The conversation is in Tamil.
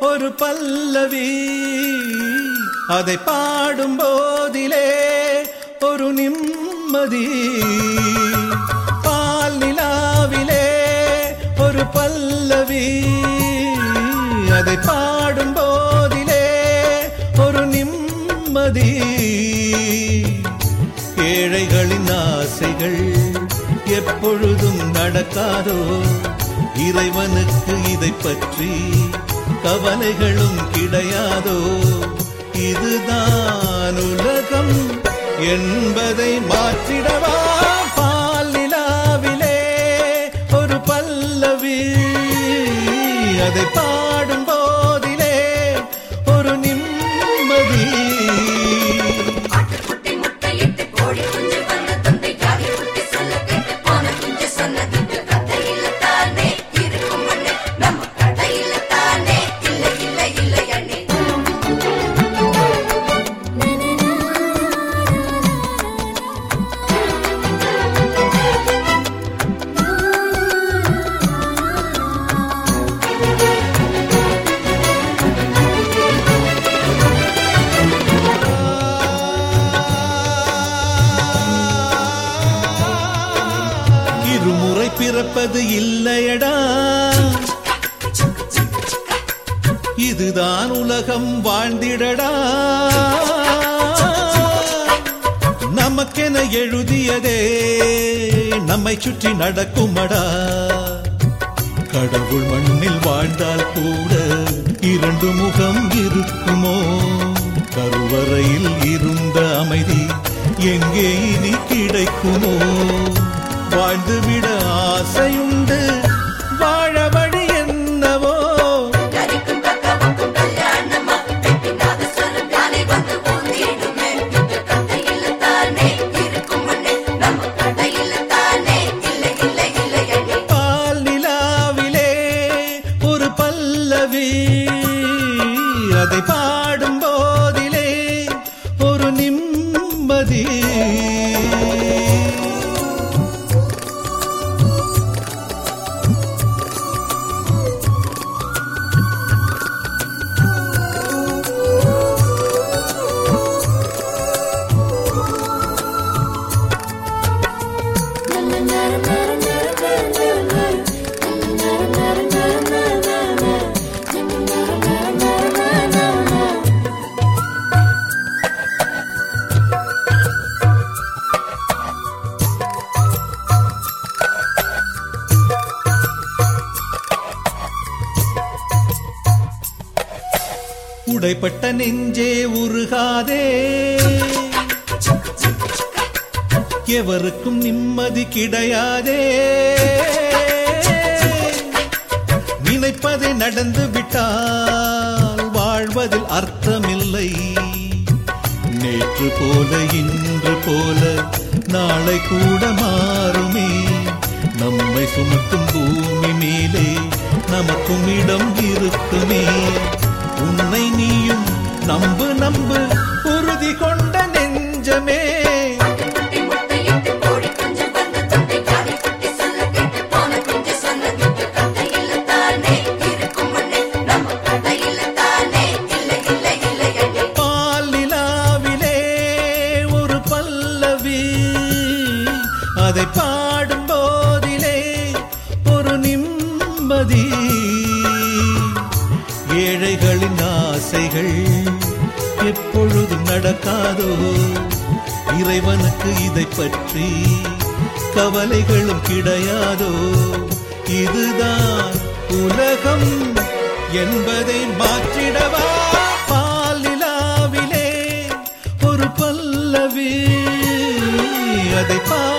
ஒரு பல்லவி அதை பாடும் போதிலே ஒரு நிம்மதி பால் நிலாவிலே ஒரு பல்லவி அதை பாடும் போதிலே ஒரு நிம்மதி ஏழைகளின் ஆசைகள் எப்பொழுதும் நடக்காதோ இறைவனுக்கு இதை பற்றி கவலைகளும் கிடையாதோ இதுதான் உலகம் என்பதை மாற்றிடவா பால் நிலாவிலே ஒரு பல்லவி அதை பாடும் போதிலே ஒரு நிம்மதி ஆட்டுக்குட்டி முட்டையிட்டு கோழி குஞ்சு வந்து தந்தை ஜாதி குட்டி சொல்ல கேட்டு போன குஞ்சு சொன்னதுக்கு கதையில தானே இருக்கும் மண்ணே நம்ம கடையில தானே இல்லை இல்லை இல்லை அண்ணே இருமுறை பிறப்பது இல்லையடா இதுதான் உலகம் வாழ்ந்திடடா நமக்கென எழுதியதே நம்மை சுற்றி நடக்குமடா கடவுள் மண்ணில் வாழ்ந்தால் கூட இரண்டு முகம் இருக்குமோ கருவறையில் இருந்த அமைதி எங்கே இனி கிடைக்குமோ வாழ்ந்துவிட ஆசையுண்டு வாழ வழி என்னவோ கறிக்கும் கக்காவுக்கும் கல்யாணமா பின்னாத சொல்லும் யானை வந்து ஊந்திடுமே இந்த கதையில தானே இருக்கும் மண்ணே நம்ம கடையில தானே இல்லை இல்லை இல்லை அண்ணே பால் நிலாவிலே ஒரு பல்லவி அதை பாடும் போதிலே ஒரு நிம்மதி உடைப்பட்ட நெஞ்சே உருகாதே எவருக்கும் நிம்மதி கிடையாதே நினைப்பதை நடந்து விட்டால் வாழ்வதில் அர்த்தமில்லை நேற்று போல இன்று போல நாளை கூட மாறுமே நம்மை சுமக்கும் பூமி மேலே நமக்கும் இடம் இருக்குமே உன்னை நீயும் நம்பு நம்பு உறுதி கொண்ட நெஞ்சமே குட்டி முட்டையிட்டு கோழி குஞ்சு வந்து தந்தை ஜாதி குட்டி சொல்ல கேட்டு போன குஞ்சு சொன்னதுக்கு கதையில தானே இருக்கும் மண்ணே நம்ம கடையில தானே இல்லை இல்லை இல்லை அண்ணே பால் நிலாவிலே ஒரு பல்லவி அதை பாடும் போதிலே ஒரு நிம்மதி ஏழைகளின் ஆசைகள் எப்பொழுதும் நடக்காதோ இறைவனுக்கு இதை பற்றி கவலைகளும் கிடையாதோ இதுதான் உலகம் என்பதை மாற்றிடவா பால் நிலாவிலே ஒரு பல்லவி அதை பா